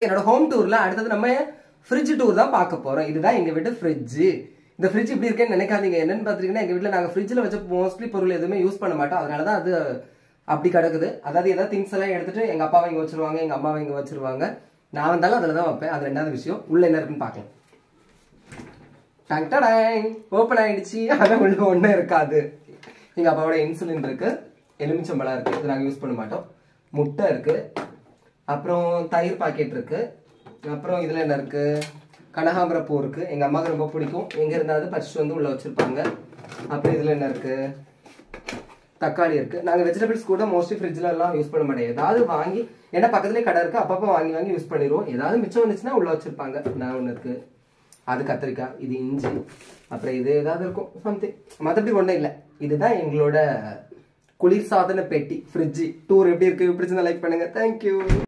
என்னோட ஹோம் டூர்ல அடுத்தது நம்ம ஃப்ரிட்ஜ் டூர் தான் பார்க்க போறோம் இதுதான் எங்க வீட்டு ஃப்ரிட்ஜ் இந்த ஃப்ரிட்ஜ் இப்படி இருக்கேன்னு நினைக்காதீங்க என்னன்னு பாத்தீங்கன்னா எங்க வீட்ல நாங்க ஃப்ரிட்ஜ்ல வச்ச மோஸ்ட்லி பொருள் எதுவுமே யூஸ் பண்ண மாட்டோம் அதனால தான் அது அப்படி கிடக்குது அதாவது ஏதாவது திங்ஸ் எல்லாம் எடுத்துட்டு எங்க அப்பாவை இங்க வச்சிருவாங்க எங்க அம்மாவை இங்க வச்சிருவாங்க நான் வந்தாலும் அதுல தான் வைப்பேன் அது ரெண்டாவது விஷயம் உள்ள என்ன இருக்குன்னு பார்க்கலாம் டங் டடாங் ஓப்பன் ஆயிடுச்சு ஆனா உள்ள ஒண்ணும் இருக்காது எங்க அப்பாவோட இன்சுலின் இருக்கு எலுமிச்சம்பழம் இருக்கு இது நாங்க யூஸ் பண்ண மாட்டோம் முட்டை இருக்கு அப்புறம் தயிர் பாக்கெட் இருக்கு அப்புறம் இதுல என்ன இருக்கு கனகாம்பர பூ இருக்கு எங்க அம்மாவுக்கு ரொம்ப பிடிக்கும் எங்க இருந்தாலும் பறிச்சுட்டு வந்து உள்ள வச்சிருப்பாங்க அப்புறம் இதுல என்ன இருக்கு தக்காளி இருக்கு நாங்க வெஜிடபிள்ஸ் கூட மோஸ்ட்லி ஃப்ரிட்ஜ்ல எல்லாம் யூஸ் பண்ண மாட்டோம் ஏதாவது வாங்கி ஏன்னா பக்கத்துலயே கடை இருக்கு அப்பப்போ வாங்கி வாங்கி யூஸ் பண்ணிடுவோம் ஏதாவது மிச்சம் வந்துச்சுன்னா உள்ள வச்சிருப்பாங்க நான் ஒண்ணு இருக்கு அது கத்திரிக்காய் இது இஞ்சி அப்புறம் இது ஏதாவது இருக்கும் சம்திங் மற்றபடி ஒன்றும் இல்லை இதுதான் எங்களோட குளிர்சாதன பெட்டி ஃப்ரிட்ஜ் டூர் எப்படி இருக்கு பிடிச்சிருந்தா லைக் பண்ணுங்க தேங்க்யூ